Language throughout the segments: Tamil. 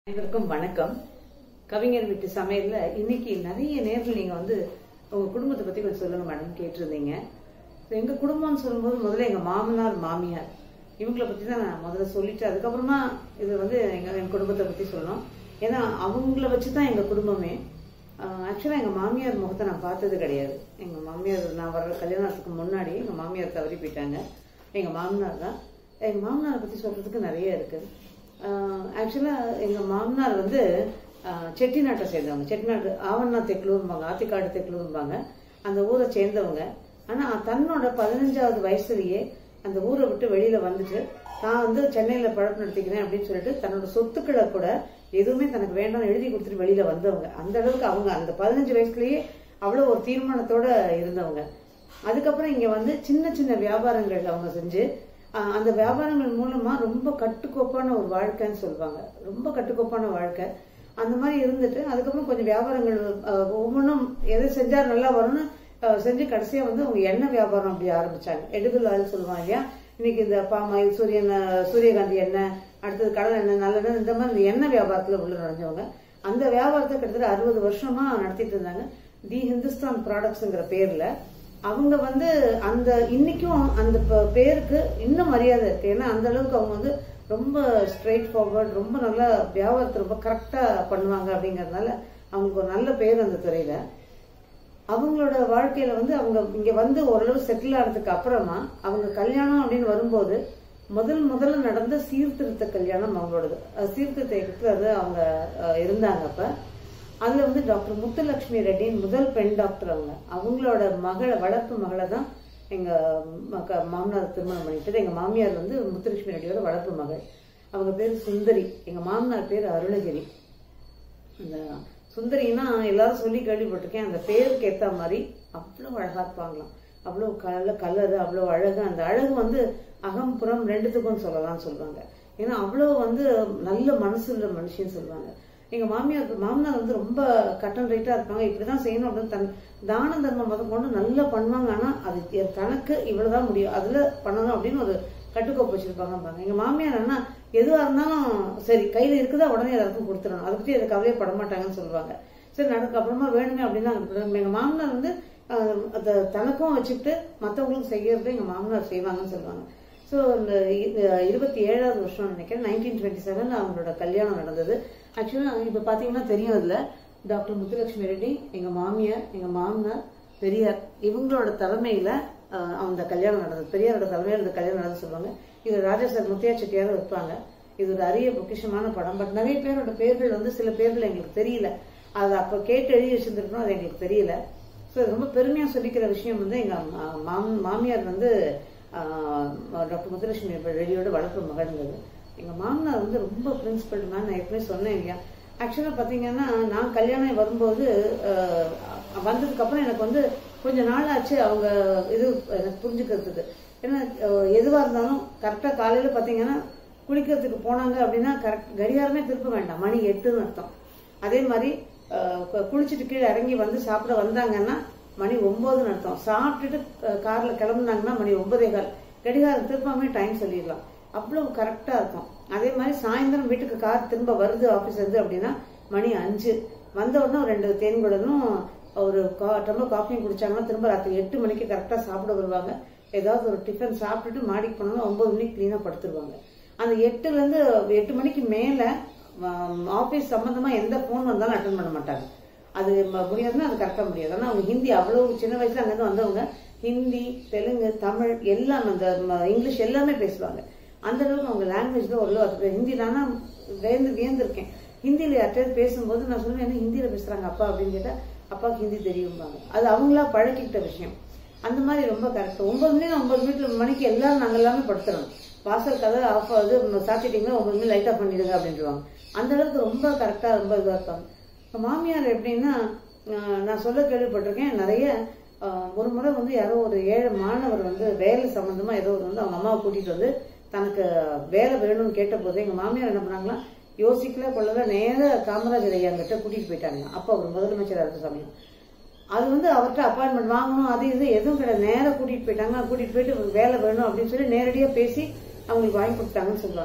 அனைவருக்கும் வணக்கம் கவிஞர் வீட்டு சமையல்ல இன்னைக்கு நிறைய நேர்கள் நீங்க வந்து உங்க குடும்பத்தை பத்தி கொஞ்சம் சொல்லுங்க மேடம் கேட்டிருந்தீங்க எங்க குடும்பம்னு சொல்லும்போது முதல்ல எங்க மாமனார் மாமியார் இவங்களை பத்தி தான் நான் முதல்ல சொல்லிட்டு அதுக்கப்புறமா இது வந்து எங்க எங்க குடும்பத்தை பத்தி சொல்லணும் ஏன்னா அவங்கள வச்சுதான் எங்க குடும்பமே ஆக்சுவலா எங்க மாமியார் முகத்தை நான் பார்த்தது கிடையாது எங்க மாமியார் நான் வர்ற கல்யாணத்துக்கு முன்னாடி எங்க மாமியார் தவறி போயிட்டாங்க எங்க மாமனார் தான் எங்க மாமனாரை பத்தி சொல்றதுக்கு நிறைய இருக்கு ஆக்சுவலாக எங்கள் மாமனார் வந்து ஆஹ், செட்டிநாட்டை சேர்ந்தவங்க செட்டிநாட்டு ஆவண்ணா தெக்லூர்பாங்க ஆத்திக்காடு தெக்லூர்பாங்க அந்த ஊரை சேர்ந்தவங்க ஆனால் தன்னோட பதினஞ்சாவது வயசுலயே அந்த ஊரை விட்டு வெளியில வந்துட்டு தான் வந்து சென்னையில பழப்பு நடத்திக்கிறேன் அப்படின்னு சொல்லிட்டு தன்னோட சொத்துக்களை கூட எதுவுமே தனக்கு வேண்டாம் எழுதி கொடுத்துட்டு வெளியில வந்தவங்க அந்த அளவுக்கு அவங்க அந்த பதினஞ்சு வயசுலயே அவ்வளோ ஒரு தீர்மானத்தோட இருந்தவங்க அதுக்கப்புறம் இங்க வந்து சின்ன சின்ன வியாபாரங்கள் அவங்க செஞ்சு ஆஹ், அந்த வியாபாரங்கள் மூலமா ரொம்ப கட்டுக்கோப்பான ஒரு வாழ்க்கைன்னு சொல்லுவாங்க ரொம்ப கட்டுக்கோப்பான வாழ்க்கை அந்த மாதிரி இருந்துட்டு அதுக்கப்புறம் கொஞ்சம் வியாபாரங்கள் ஆஹ், ஒவ்வொன்றும் எது செஞ்சா நல்லா வரும்னு ஆஹ், செஞ்சு கடைசியா வந்து அவங்க எண்ணெய் வியாபாரம் அப்படி ஆரம்பிச்சாங்க எடிபிள் ஆயில் சொல்லுவாங்க இல்லையா இன்னைக்கு இந்த பாமாயில் சூரியன் சூரியகாந்தி எண்ணெய் அடுத்தது கடல் எண்ணெய் நல்லெண்ணெய் இந்த மாதிரி இந்த எண்ணெய் வியாபாரத்துல உள்ள நுழைஞ்சவங்க அந்த வியாபாரத்தை கிட்டத்தட்ட அறுபது வருஷமா நடத்திட்டு இருந்தாங்க தி ஹிந்துஸ்தான் ப்ராடக்ட்ஸ்ங்கிற பேர்ல அவங்க வந்து அந்த இன்னைக்கும் அந்த ப- பேருக்கு இன்னும் மரியாதை இருக்கு ஏன்னா அந்த அளவுக்கு அவங்க வந்து ரொம்ப ஸ்ட்ரெயிட் ஃபார்வர்ட் ரொம்ப நல்லா வியாபாரத்தை ரொம்ப கரெக்டா பண்ணுவாங்க அப்படிங்கறதுனால அவங்களுக்கு ஒரு நல்ல பேர் அந்த துறையில அவங்களோட வாழ்க்கையில வந்து அவங்க இங்க வந்து ஓரளவு செட்டில் ஆனதுக்கு அப்புறமா அவங்க கல்யாணம் அப்படின்னு வரும்போது முதல் முதல்ல நடந்த சீர்திருத்த கல்யாணம் அவங்களோடது அஹ் சீர்திருத்த இயக்கத்துல அது அவங்க அஹ், இருந்தாங்க அப்ப அதுல வந்து டாக்டர் முத்துலட்சுமி ரெட்டின்னு முதல் பெண் டாக்டர் அவங்க அவங்களோட மகளை வளர்ப்பு மகளை தான் எங்க மக- மாமனார் திருமணம் பண்ணிட்டு எங்க மாமியார் வந்து முத்துலட்சுமி ரெட்டியோட வளர்ப்பு மகள் அவங்க பேர் சுந்தரி எங்க மாமனார் பேர் அருணகிரி அந்த சுந்தரின்னா எல்லாரும் சொல்லி கேள்விப்பட்டிருக்கேன் அந்த பேருக்கு ஏத்த மாதிரி அவ்வளோ அழகா இருப்பாங்களாம் அவ்வளோ கல கலரு அவ்வளோ அழகு அந்த அழகு வந்து அகம் புறம் ரெண்டுத்துக்கும் சொல்லலாம்னு சொல்லுவாங்க ஏன்னா அவ்வளோ வந்து நல்ல மனசு உள்ள மனுஷன்னு சொல்லுவாங்க எங்க மாமியார் மாமனார் வந்து ரொம்ப கட்டன் ரைட்டா இருப்பாங்க இப்படிதான் செய்யணும் அப்படின்னு தன் தான தர்மம் முத கொண்டு நல்லா பண்ணுவாங்க ஆனா அது எ- தனக்கு இவ்வளவுதான் முடியும் அதுல பண்ணணும் அப்படின்னு ஒரு கட்டுக்கோப்பு வச்சிருப்பாங்க பாருங்க எங்க மாமியார் அண்ணா எதுவா இருந்தாலும் சரி கையில இருக்குதா உடனே எல்லாருக்கும் கொடுத்துடணும் அதை பத்தி அதை கவலையப்பட மாட்டாங்கன்னு சொல்லுவாங்க சரி நடக்க அப்புறமா வேணுமே அப்படின்னா அனுப்பிடுவாங்க. எங்க மாமனார் வந்து அஹ், அதை தனக்கும் வச்சுக்கிட்டு மத்தவங்களுக்கும் செய்யறது எங்க மாமனார் செய்வாங்கன்னு சொல்லுவாங்க ஸோ இந்த இ- இருபத்தி ஏழாவது வருஷம் நினைக்கிறேன் நைன்டீன் டுவெண்ட்டி செவன்ல அவங்களோட கல்யாணம் நடந்தது ஆக்சுவலா இப்ப பாத்தீங்கன்னா தெரியும் அதுல டாக்டர் முத்துலட்சுமி ரெட்டி எங்க மாமியார் எங்க மாமனார் பெரியார் இவங்களோட தலைமையில அஹ், அந்த கல்யாணம் நடந்தது பெரியாரோட தலைமையில இந்த கல்யாணம் நடந்து சொல்லுவாங்க இது ராஜா சார் முத்தியா செட்டியார் வைப்பாங்க இது ஒரு அரிய பொக்கிஷமான படம் பட் நிறைய பேரோட பேர்கள் வந்து சில பேர்கள் எங்களுக்கு தெரியல அது அப்ப கேட்டு எழுதி வச்சிருந்திருக்கணும் அது எங்களுக்கு தெரியல ஸோ ரொம்ப பெருமையா சொல்லிக்கிற விஷயம் வந்து எங்க மா- மாம்- மாமியார் வந்து ஆஹ், டாக்டர் முத்துலட்சுமி ரெடியோட வளர்ப்பு மகள்ங்கிறது எங்க மாமனார் வந்து ரொம்ப பிரின்சிபல் மேன் நான் ஏற்கனவே சொன்னேன் இல்லையா ஆக்சுவலா பாத்தீங்கன்னா நான் கல்யாணம் வரும்போது ஆஹ், வந்ததுக்கு அப்புறம் எனக்கு வந்து கொஞ்ச நாள் ஆச்சு அவங்க இது எனக்கு புரிஞ்சுக்கிறதுக்கு ஏன்னா ஆஹ், எதுவா இருந்தாலும் கரெக்டா காலையில பாத்தீங்கன்னா குளிக்கிறதுக்கு போனாங்க அப்படின்னா கரெக்ட் கடிகாரமே திருப்ப வேண்டாம் மணி எட்டுன்னு அர்த்தம் அதே மாதிரி அஹ், கு- குளிச்சுட்டு கீழே இறங்கி வந்து சாப்பிட வந்தாங்கன்னா மணி ஒன்பதுன்னு அர்த்தம் சாப்பிட்டுட்டு அஹ், கார்ல கிளம்புனாங்கன்னா மணி ஒன்பதே கால் கடிகாரம் திருப்பாமே டைம் சொல்லிடலாம் அவ்வளவு கரெக்டா இருக்கும் அதே மாதிரி சாயந்தரம் வீட்டுக்கு கார் திரும்ப வருது ஆபீஸ் இருந்து அப்படின்னா மணி அஞ்சு வந்த உடனே ஒரு ரெண்டு தேன்குடனும் ஒரு கா- டம்ளர் காஃபியும் குடிச்சாங்கன்னா திரும்ப ராத்திரி எட்டு மணிக்கு கரெக்டா சாப்பிட வருவாங்க ஏதாவது ஒரு டிஃபன் சாப்பிட்டுட்டு மாடிக்கு போனாலும் ஒன்பது மணிக்கு கிளீனா படுத்துருவாங்க அந்த எட்டுல இருந்து எட்டு மணிக்கு மேல ஆபீஸ் சம்பந்தமா எந்த போன் வந்தாலும் அட்டன் பண்ண மாட்டாங்க அது ம- முடியாதுன்னா அது கரெக்டா முடியாது ஆனா அவங்க ஹிந்தி அவ்வளவு சின்ன வயசுல அங்கிருந்து வந்தவங்க ஹிந்தி தெலுங்கு தமிழ் எல்லாம் அந்த ம- இங்கிலீஷ் எல்லாமே பேசுவாங்க அந்த அளவுக்கு அவங்க லாங்குவேஜ் தான் ஓரளவு அது ஹிந்தி தானா வேந்து வியந்திருக்கேன் ஹிந்தியில யார்கிட்டயாவது பேசும்போது நான் சொல்லுவேன் என்ன ஹிந்தியில பேசுறாங்க அப்பா அப்படின்னு கேட்டா அப்பாவுக்கு ஹிந்தி தெரியும்பாங்க அது அவங்களா பழக்கிட்ட விஷயம் அந்த மாதிரி ரொம்ப கரெக்ட் ஒன்பது மணி ஒன்பது மணிக்கு மணிக்கு எல்லாரும் நாங்க எல்லாமே படுத்துறோம் வாசல் கதை ஆஃப் ஆகுது சாத்திட்டீங்கன்னா ஒன்பது மணி லைட் ஆஃப் பண்ணிடுங்க அப்படின்ட்டுருவாங்க அந்த அளவுக்கு ரொம்ப கரெக்டா ரொம்ப இதுவா இருப்பாங்க இப்ப மாமியார் எப்படின்னா ஆஹ், நான் சொல்ல கேள்விப்பட்டிருக்கேன் நிறைய ஆஹ், ஒரு முறை வந்து யாரோ ஒரு ஏழை மாணவர் வந்து வேலை சம்பந்தமா ஏதோ ஒரு வந்து அவங்க அம்மாவை கூட்டிட்டு வந்து தனக்கு வேலை வேணும்னு கேட்ட போது எங்க மாமியார் என்ன பண்ணாங்களா யோசிக்கல கொள்ளல நேர காமராஜர் ஐயா கிட்ட கூட்டிட்டு போயிட்டாங்க அப்ப அவர் முதலமைச்சரா இருக்க சமயம் அது வந்து அவர்கிட்ட அப்பாயின்மெண்ட் வாங்கணும் அது இது எதுவும் கிடையாது நேரா கூட்டிட்டு போயிட்டாங்க கூட்டிட்டு போயிட்டு இவருக்கு வேலை வேணும் அப்படின்னு சொல்லி நேரடியா பேசி அவங்களுக்கு வாங்கி கொடுத்தாங்கன்னு சொல்லுவாங்க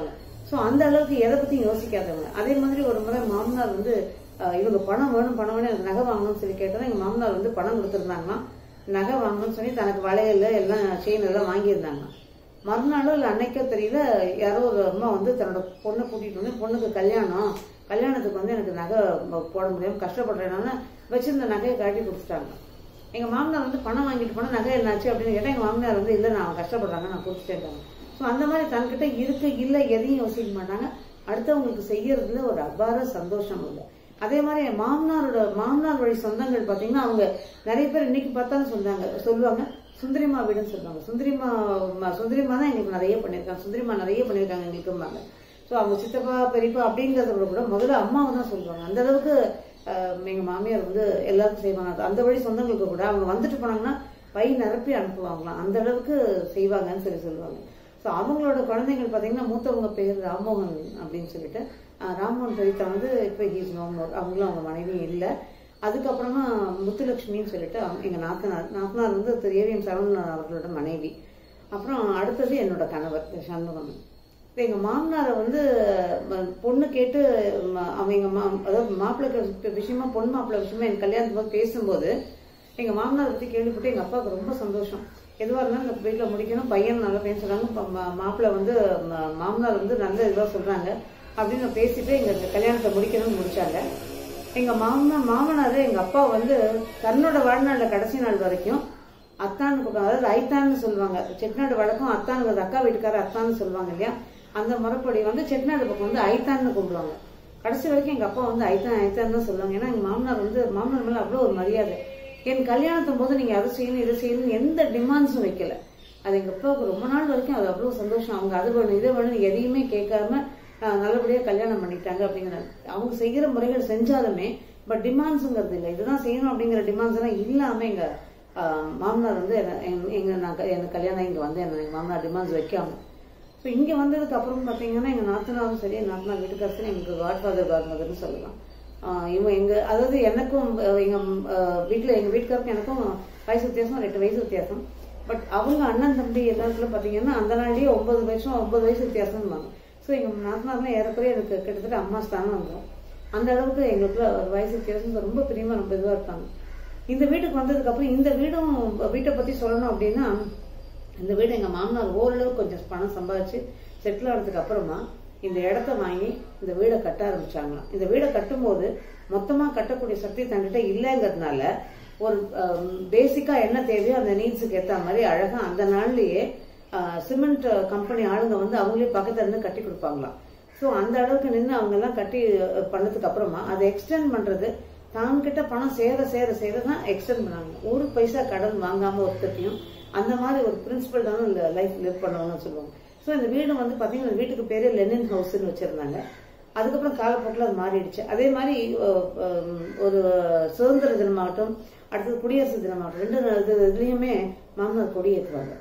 ஸோ அந்த அளவுக்கு எதை பத்தியும் யோசிக்காதவங்க அதே மாதிரி ஒரு முறை மாமனார் வந்து அஹ், இவங்க பணம் வேணும் பணம் வேணும் எனக்கு நகை வாங்கணும்னு சொல்லி கேட்டா எங்க மாமனார் வந்து பணம் கொடுத்துருந்தாங்களாம் நகை வாங்கணும்னு சொல்லி தனக்கு வளையல் எல்லாம் செயின் எல்லாம் வாங்கியிருந்தாங்க மறுநாளோ இல்லை அன்னைக்கோ தெரியல யாரோ ஒரு அம்மா வந்து தன்னோட பொண்ணை கூட்டிட்டு வந்து பொண்ணுக்கு கல்யாணம் கல்யாணத்துக்கு வந்து எனக்கு நகை போட முடியாம கஷ்டப்படுறேனால வச்சிருந்த நகையை காட்டி கொடுத்துட்டாங்க எங்க மாமனார் வந்து பணம் வாங்கிட்டு போனா நகை என்னாச்சு அப்படின்னு கேட்டா எங்க மாமனார் வந்து இல்ல நான் கஷ்டப்படுறாங்க நான் கொடுத்துட்டேன் ஸோ அந்த மாதிரி தன்கிட்ட இருக்கு இல்ல எதையும் யோசிக்க மாட்டாங்க அடுத்தவங்களுக்கு செய்யறதுல ஒரு அபார சந்தோஷம் இல்லை அதே மாதிரி என் மாமனாரோட மாமனார் வழி சொந்தங்கள் பாத்தீங்கன்னா அவங்க நிறைய பேர் இன்னைக்கு பார்த்தாலும் சொன்னாங்க சொல்லுவாங்க சுந்தரிமா வீடுன்னு சொல்லுவாங்க சுந்தரிமா ம- சுந்தரிமா தான் எங்களுக்கு நிறைய பண்ணியிருக்காங்க சுந்தரிமா நிறைய பண்ணியிருக்காங்க எங்களுக்கும்பாங்க ஸோ அவங்க சித்தப்பா பெரியப்பா அப்படிங்கறத விட கூட முதல்ல அம்மாவை தான் சொல்லுவாங்க அந்த அளவுக்கு அஹ், எங்க மாமியார் வந்து எல்லாருக்கும் செய்வாங்க அது அந்த வழி சொந்தங்களுக்கு கூட அவங்க வந்துட்டு போனாங்கன்னா பை நிரப்பி அனுப்புவாங்களாம் அந்த அளவுக்கு செய்வாங்கன்னு சொல்லி சொல்லுவாங்க ஸோ அவங்களோட குழந்தைகள் பார்த்தீங்கன்னா மூத்தவங்க பேர் ராம்மோகன் அப்படின்னு சொல்லிட்டு அஹ், ராம்மோகன் சரிதா வந்து இப்போ ஹீஸ் நோமோர் அவங்களும் அவங்க மனைவி இல்லை அதுக்கப்புறமா முத்துலட்சுமின்னு சொல்லிட்டு அவங்க- எங்க நாத்தனார் நாத்தனார் வந்து திரு ஏவிஎம் சரவணன் அவர்களோட மனைவி அப்புறம் அடுத்தது என்னோட கணவர் திரு சண்முகம் இப்ப எங்க மாமனாரை வந்து ம- பொண்ணு கேட்டு ம- அவங்க எங்க மா அதாவது மாப்பிள்ளை விஷயமா பொண்ணு மாப்பிள்ளை விஷயமா என் கல்யாணத்து போது பேசும்போது எங்க மாமனார் பத்தி கேள்விப்பட்டு எங்க அப்பாவுக்கு ரொம்ப சந்தோஷம் எதுவா இருந்தாலும் இந்த வீட்டுல முடிக்கணும் பையன் நல்லா பேசுறாங்க இப்ப மா- மாப்பிள்ளை வந்து ம- மாமனார் வந்து நல்ல இதுவா சொல்றாங்க அப்படின்னு பேசிட்டு எங்க கல்யாணத்தை முடிக்கணும்னு முடிச்சாங்க எங்க மாமனார் மாமனார் எங்க அப்பா வந்து தன்னோட வாழ்நாள்ல கடைசி நாள் வரைக்கும் அத்தான்னு கூப்பிடுவாங்க அதாவது ஐத்தான்னு சொல்லுவாங்க செட்டிநாடு வழக்கம் அத்தானுங்கிறது அக்கா வீட்டுக்காரர் அத்தான்னு சொல்லுவாங்க இல்லையா அந்த முறைப்படி வந்து செட்டிநாடு பக்கம் வந்து ஐத்தான்னு கூப்பிடுவாங்க கடைசி வரைக்கும் எங்க அப்பா வந்து ஐத்தான் ஐத்தான் தான் சொல்லுவாங்க ஏன்னா எங்க மாமனார் வந்து மாமனார் மேல அவ்வளவு ஒரு மரியாதை என் கல்யாணத்தும் போது நீங்க அதை செய்யணும் இதை செய்யணும் எந்த டிமாண்ட்ஸும் வைக்கல அது எங்க அப்பாவுக்கு ரொம்ப நாள் வரைக்கும் அது அவ்வளவு சந்தோஷம் அவங்க அது வேணும் இது வேணும் எதையுமே கேட்காம ஆஹ், நல்லபடியா கல்யாணம் பண்ணிட்டாங்க அப்படிங்கிறாங்க அவங்க செய்யற முறைகள் செஞ்சாலுமே பட் டிமாண்ட்ஸுங்கிறது இல்லை இதுதான் செய்யணும் அப்படிங்கிற டிமாண்ட்ஸ் எல்லாம் இல்லாம எங்க ஆஹ், மாமனார் வந்து என்ன- எங்க- எங்க நான் க- எனக்கு கல்யாணம் இங்க வந்து என்ன எங்க மாமனார் டிமாண்ட்ஸ் வைக்காம ஸோ இங்க வந்ததுக்கு அப்புறம் பாத்தீங்கன்னா எங்க நாத்தனாரும் சரி எங்க நாத்தனார் வீட்டுக்காரர் சரி எங்களுக்கு காட் ஃபாதர் காட் மதர்னு சொல்லலாம் ஆஹ் இவங்க எங்க அதாவது எனக்கும் அஹ், எங்க ஆஹ், வீட்டுல எங்க வீட்டுக்காருக்கும் எனக்கும் வயசு வித்தியாசம் ரெண்டு வயசு வித்தியாசம் பட் அவங்க அண்ணன் தம்பி எல்லாத்துல பாத்தீங்கன்னா அந்த நாள்லயே ஒன்பது வருஷம் ஒன்பது வயசு வித்தியாசம் ஸோ எங்க நாத்தனார்லாம் ஏறக்குறைய எனக்கு கிட்டத்தட்ட அம்மா ஸ்தானம் வந்துடும் அந்த அளவுக்கு எங்களுக்குள்ள ஒரு வயசு வித்தியாசம் ரொம்ப பிரியமா ரொம்ப இதுவா இருக்காங்க இந்த வீட்டுக்கு வந்ததுக்கு அப்புறம் இந்த வீடும் வீட்டை பத்தி சொல்லணும் அப்படின்னா இந்த வீடு எங்க மாமனார் ஓரளவு கொஞ்சம் பணம் சம்பாதிச்சு செட்டில் ஆனதுக்கு அப்புறமா இந்த இடத்த வாங்கி இந்த வீடை கட்ட ஆரம்பிச்சாங்களாம் இந்த வீடை கட்டும்போது மொத்தமா கட்டக்கூடிய சக்தி தன்கிட்ட இல்லைங்கிறதுனால ஒரு பேசிக்கா என்ன தேவையோ அந்த நீட்ஸுக்கு ஏத்த மாதிரி அழகா அந்த நாள்லயே சிமெண்ட் கம்பெனி ஆளுங்க வந்து அவங்களே பக்கத்துல இருந்து கட்டி கொடுப்பாங்களாம் ஸோ அந்த அளவுக்கு நின்று அவங்க எல்லாம் கட்டி அஹ், பண்ணதுக்கு அப்புறமா அதை எக்ஸ்டெண்ட் பண்றது தாங்கிட்ட பணம் சேர சேர சேர தான் எக்ஸ்டெண்ட் பண்ணாங்க ஒரு பைசா கடன் வாங்காம ஒருத்தட்டையும் அந்த மாதிரி ஒரு பிரின்சிபல் தான் இந்த லைஃப் லிவ் பண்ணணும்னு சொல்லுவாங்க ஸோ இந்த வீடு வந்து பாத்தீங்கன்னா இந்த வீட்டுக்கு பேரு லெனின் ஹவுஸ்னு வச்சிருந்தாங்க அதுக்கப்புறம் காலப்போக்கில் அது மாறிடுச்சு அதே மாதிரி அஹ், அஹ், ஒரு சுதந்திர தினமாகட்டும் அடுத்தது குடியரசு தினமாகட்டும் ரெண்டு இது- இதுலயுமே மாமனார் கொடி ஏற்றுவாங்க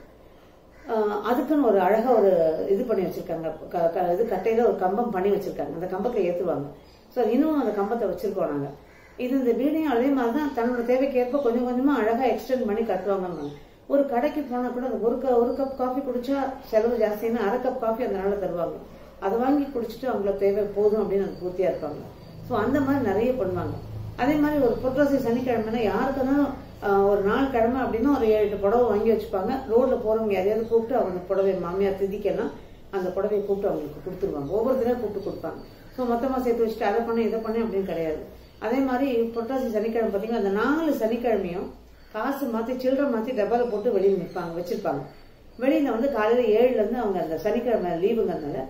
ஆஹ் அதுக்குன்னு ஒரு அழகா ஒரு இது பண்ணி வச்சிருக்காங்க க- க- இது கட்டையில ஒரு கம்பம் பண்ணி வச்சிருக்காங்க அந்த கம்பத்தை ஏத்துவாங்க ஸோ இன்னும் அந்த கம்பத்தை வச்சிருக்கோம் நாங்க இது இந்த வீடையும் அதே மாதிரி தான் தன்னோட தேவைக்கேற்ப கொஞ்சம் கொஞ்சமா அழகா எக்ஸ்டெண்ட் பண்ணி கட்டுவாங்க ஒரு கடைக்கு போனா கூட அந்த ஒரு க ஒரு கப் காஃபி குடிச்சா செலவு ஜாஸ்தின்னு அரை கப் காஃபி அந்த நாள்ல தருவாங்க அதை வாங்கி குடிச்சிட்டு அவங்கள தேவை போதும் அப்படின்னு அது பூர்த்தியா இருப்பாங்க ஸோ அந்த மாதிரி நிறைய பண்ணுவாங்க அதே மாதிரி ஒரு புரட்டாசி சனிக்கிழமைனா யாருக்குனாலும் ஆஹ், ஒரு நாள் கிழமை அப்படின்னா ஒரு ஏழு எட்டு புடவை வாங்கி வச்சுப்பாங்க ரோட்ல போறவங்க யாரையாவது கூப்பிட்டு அவங்க புடவை மாமியார் திதிக்கெல்லாம் அந்த புடவையை கூப்பிட்டு அவங்களுக்கு கொடுத்துருவாங்க ஒவ்வொருத்தரையும் கூப்பிட்டு கொடுப்பாங்க ஸோ மொத்தமா சேர்த்து வச்சுட்டு அதை பண்ணு இதை பண்ணு அப்படின்னு கிடையாது அதே மாதிரி புரட்டாசி சனிக்கிழமை பார்த்தீங்கன்னா அந்த நாலு சனிக்கிழமையும் காசு மாத்தி சில்லறை மாத்தி டப்பால போட்டு வெளியே நிற்பாங்க வச்சிருப்பாங்க வெளியில வந்து காலையில ஏழுல இருந்து அவங்க அந்த சனிக்கிழமை லீவுங்கிறதுனால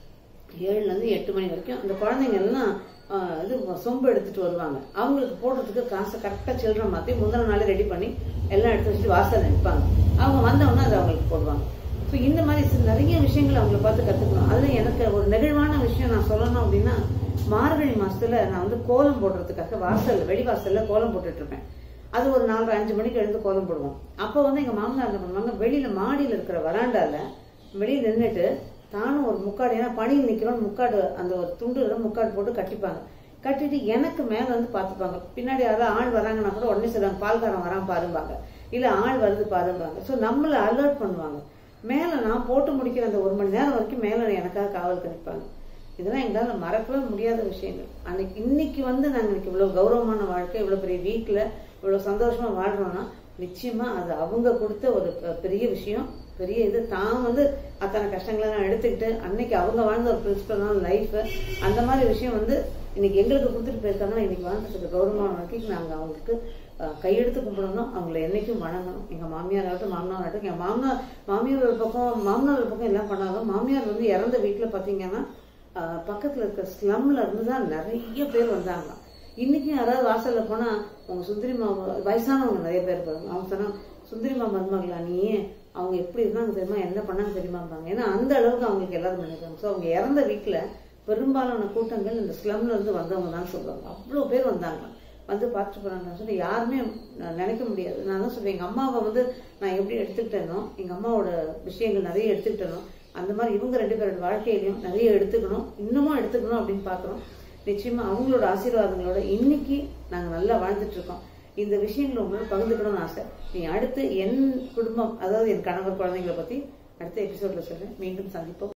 ஏழுல இருந்து எட்டு மணி வரைக்கும் அந்த குழந்தைங்க எல்லாம் ஆஹ், இது சொம்பு எடுத்துட்டு வருவாங்க அவங்களுக்கு போடுறதுக்கு காசை கரெக்டா சில்லறை மாத்தி முந்தின நாளே ரெடி பண்ணி எல்லாம் எடுத்து வச்சுட்டு வாசல்ல நிற்பாங்க அவங்க வந்தவொடனே அதை அவங்களுக்கு போடுவாங்க ஸோ இந்த மாதிரி சில நிறைய விஷயங்கள் அவங்கள பார்த்து கத்துக்கணும் அதுல எனக்கு ஒரு நெகிழ்வான விஷயம் நான் சொல்லணும் அப்படின்னா மார்கழி மாசத்துல நான் வந்து கோலம் போடுறதுக்காக வாசல் வெளிவாசல்ல கோலம் போட்டுட்டு இருப்பேன் அது ஒரு நாலு அஞ்சு மணிக்கு எழுந்து கோலம் போடுவோம் அப்போ வந்து எங்க மாமனார் என்ன பண்ணுவாங்க வெளியில மாடியில இருக்கிற வராண்டால வெளியில நின்னுட்டு தானும் ஒரு முக்காடு ஏன்னா பணியில் நிக்கிறோம் முக்காடு அந்த ஒரு துண்டுல முக்காடு போட்டு கட்டிப்பாங்க கட்டிட்டு எனக்கு மேல வந்து பாத்துப்பாங்க பின்னாடி யாராவது ஆள் வராங்கன்னா கூட உடனே சொல்லுவாங்க பால்காரன் வரான் பாரும்பாங்க இல்ல ஆள் வருது பாரும்பாங்க சோ நம்மள அலர்ட் பண்ணுவாங்க மேல நான் போட்டு முடிக்கிற அந்த ஒரு மணி நேரம் வரைக்கும் மேல எனக்காக காவலுக்கு நிற்பாங்க இதெல்லாம் எங்களால் மறக்கவே முடியாத விஷயங்கள் அன்னைக்கு இன்னைக்கு வந்து நாங்கள் இன்னைக்கு இவ்வளோ கௌரவமான வாழ்க்கை இவ்வளோ பெரிய வீட்டில் இவ்வளோ சந்தோஷமா வாழ்றோம்னா நிச்சயமா அது அவங்க கொடுத்த ஒரு பெ- பெரிய விஷயம் பெரிய இது தான் வந்து அத்தனை கஷ்டங்களை நான் எடுத்துக்கிட்டு அன்னைக்கு அவங்க வாழ்ந்த ஒரு பிரின்சிபலான லைஃப் அந்த மாதிரி விஷயம் வந்து இன்னைக்கு எங்களுக்கு கொடுத்துட்டு போயிருக்காங்கன்னா இன்னைக்கு வாழ்ந்துட்டு கௌரவமான வாழ்க்கைக்கு நாங்கள் அவங்களுக்கு அஹ், கையெடுத்து கும்பிடணும் அவங்கள என்னைக்கும் வணங்கணும் எங்க மாமியார் ஆகட்டும் மாமனார் ஆகட்டும் என் மாமனார் மாமியார் ஒரு பக்கம் மாமனார் ஒரு பக்கம் எல்லாம் பண்ணாலும் மாமியார் வந்து இறந்த வீட்டில் பார்த்தீங்கன்னா ஆஹ் பக்கத்துல இருக்க ஸ்லம்ல இருந்து தான் நிறைய பேர் வந்தாங்க இன்னைக்கும் யாராவது வாசல்ல போனா உங்க சுந்தரி மாமா வயசானவங்க நிறைய பேர் பாருங்க அவங்க சொன்னா சுந்தரி மாமா மருமகளா நீ அவங்க எப்படி இருந்தாங்க தெரியுமா என்ன பண்ணாங்க தெரியுமாம்பாங்க ஏன்னா அந்த அளவுக்கு அவங்களுக்கு எல்லாரும் பண்ணிருக்காங்க ஸோ அவங்க இறந்த வீட்டுல பெரும்பாலான கூட்டங்கள் இந்த ஸ்லம்ல இருந்து வந்தவங்க தான் சொல்லுவாங்க அவ்வளோ பேர் வந்தாங்க வந்து பார்த்துட்டு போறாங்கன்னு சொல்லி யாருமே நான் நினைக்க முடியாது நான் தான் சொல்றேன் எங்க அம்மாவை வந்து நான் எப்படி எடுத்துக்கிட்டேனோ எங்க அம்மாவோட விஷயங்கள் நிறைய எடுத்துக்கிட்டேனோ அந்த மாதிரி இவங்க ரெண்டு பேரோட வாழ்க்கையிலையும் நிறைய எடுத்துக்கணும் இன்னமும் எடுத்துக்கணும் அப்படின்னு பார்க்குறோம் நிச்சயமா அவங்களோட ஆசீர்வாதங்களோட இன்னைக்கு நாங்க நல்லா வாழ்ந்துட்டு இருக்கோம் இந்த விஷயங்களை உங்களோட பகிர்ந்துக்கணும்னு ஆசை நீ அடுத்து என் குடும்பம் அதாவது என் கணவர் குழந்தைங்களை பத்தி அடுத்த எபிசோட்ல சொல்றேன் மீண்டும் சந்திப்போம்